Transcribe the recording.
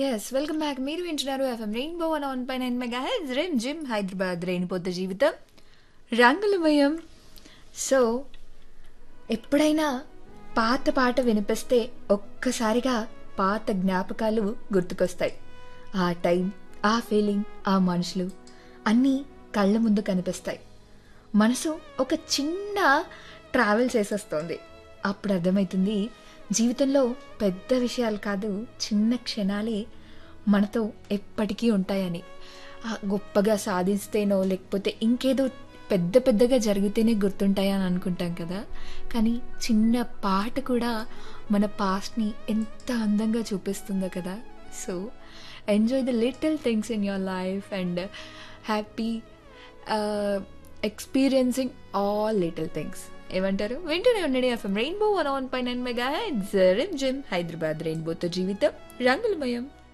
yes welcome back మీరు వింటున్నారు FM rainbow one one పై నైన్ మెగా హెడ్ రెయిన్ జిమ్ హైదరాబాద్ రెయిన్పోత జీవితం రంగులమయం సో ఎప్పుడైనా పాత పాట వినిపిస్తే ఒక్కసారిగా పాత జ్ఞాపకాలు గుర్తుకొస్తాయి ఆ టైం ఆ ఫీలింగ్ ఆ మనుషులు అన్నీ కళ్ళ ముందు కనిపిస్తాయి మనసు ఒక చిన్న ట్రావెల్ చేసేస్తుంది అప్పుడు అర్థమవుతుంది జీవితంలో పెద్ద విషయాలు కాదు చిన్న క్షణాలే మనతో ఎప్పటికీ ఉంటాయని ఆ గొప్పగా సాధిస్తేనో లేకపోతే ఇంకేదో పెద్ద పెద్దగా జరిగితేనే గుర్తుంటాయని అనుకుంటాం కదా కానీ చిన్న పాట కూడా మన పాస్ట్ని ఎంత అందంగా చూపిస్తుందో కదా so enjoy the little things in your life and happy experiencing all little things ఏమంటారు వెంటనే ఉండండి ఎఫ్ఎం రెయిన్బో వన్ వన్ పై నైన్ మెగా జిమ్ హైదరాబాద్ రెయిన్బోతో జీవితం రంగులమయం